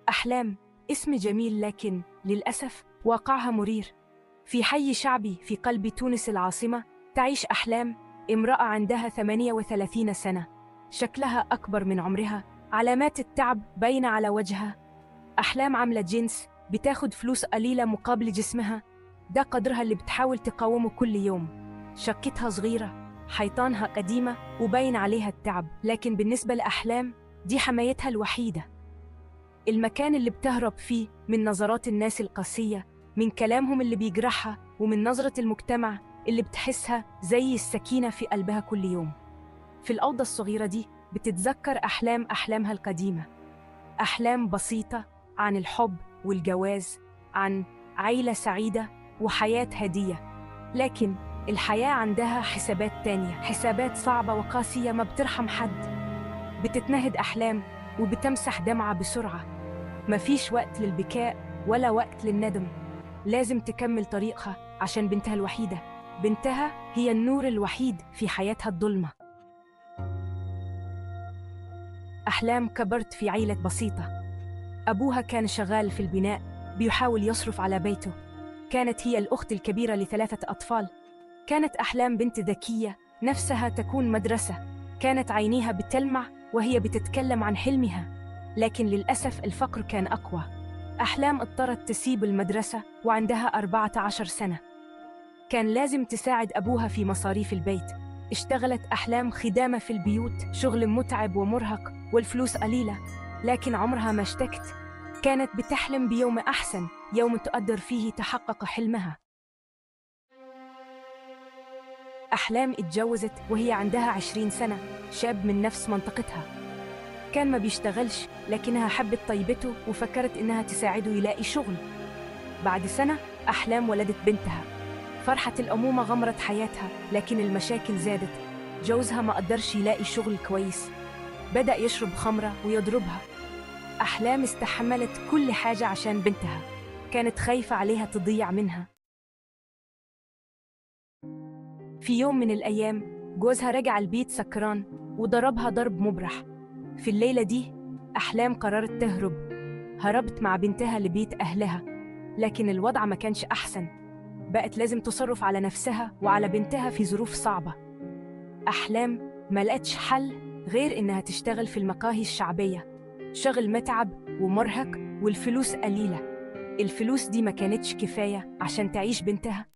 أحلام اسم جميل لكن للأسف واقعها مرير في حي شعبي في قلب تونس العاصمة تعيش أحلام امرأة عندها 38 سنة شكلها أكبر من عمرها علامات التعب باينة على وجهها أحلام عاملة جنس بتاخد فلوس قليلة مقابل جسمها ده قدرها اللي بتحاول تقاومه كل يوم شقتها صغيرة حيطانها قديمة وباين عليها التعب لكن بالنسبة لأحلام دي حمايتها الوحيدة المكان اللي بتهرب فيه من نظرات الناس القاسية من كلامهم اللي بيجرحها ومن نظرة المجتمع اللي بتحسها زي السكينة في قلبها كل يوم في الأوضة الصغيرة دي بتتذكر أحلام أحلامها القديمة أحلام بسيطة عن الحب والجواز عن عيلة سعيدة وحياة هادية لكن الحياة عندها حسابات تانية حسابات صعبة وقاسية ما بترحم حد بتتنهد أحلام وبتمسح دمعة بسرعة مفيش وقت للبكاء ولا وقت للندم لازم تكمل طريقها عشان بنتها الوحيدة بنتها هي النور الوحيد في حياتها الظلمة أحلام كبرت في عيلة بسيطة أبوها كان شغال في البناء بيحاول يصرف على بيته كانت هي الأخت الكبيرة لثلاثة أطفال كانت أحلام بنت ذكية نفسها تكون مدرسة كانت عينيها بتلمع وهي بتتكلم عن حلمها لكن للأسف الفقر كان أقوى أحلام اضطرت تسيب المدرسة وعندها 14 سنة كان لازم تساعد أبوها في مصاريف البيت اشتغلت أحلام خدامة في البيوت شغل متعب ومرهق والفلوس قليلة لكن عمرها ما اشتكت كانت بتحلم بيوم أحسن يوم تقدر فيه تحقق حلمها أحلام اتجوزت وهي عندها عشرين سنة شاب من نفس منطقتها كان ما بيشتغلش لكنها حبت طيبته وفكرت إنها تساعده يلاقي شغل بعد سنة أحلام ولدت بنتها فرحة الأمومة غمرت حياتها لكن المشاكل زادت جوزها ما قدرش يلاقي شغل كويس بدأ يشرب خمرة ويضربها أحلام استحملت كل حاجة عشان بنتها كانت خايفة عليها تضيع منها في يوم من الأيام جوزها رجع البيت سكران وضربها ضرب مبرح في الليلة دي أحلام قررت تهرب هربت مع بنتها لبيت أهلها لكن الوضع ما كانش أحسن بقت لازم تصرف على نفسها وعلى بنتها في ظروف صعبة أحلام ما لقتش حل غير إنها تشتغل في المقاهي الشعبية شغل متعب ومرهق والفلوس قليلة الفلوس دي ما كانتش كفاية عشان تعيش بنتها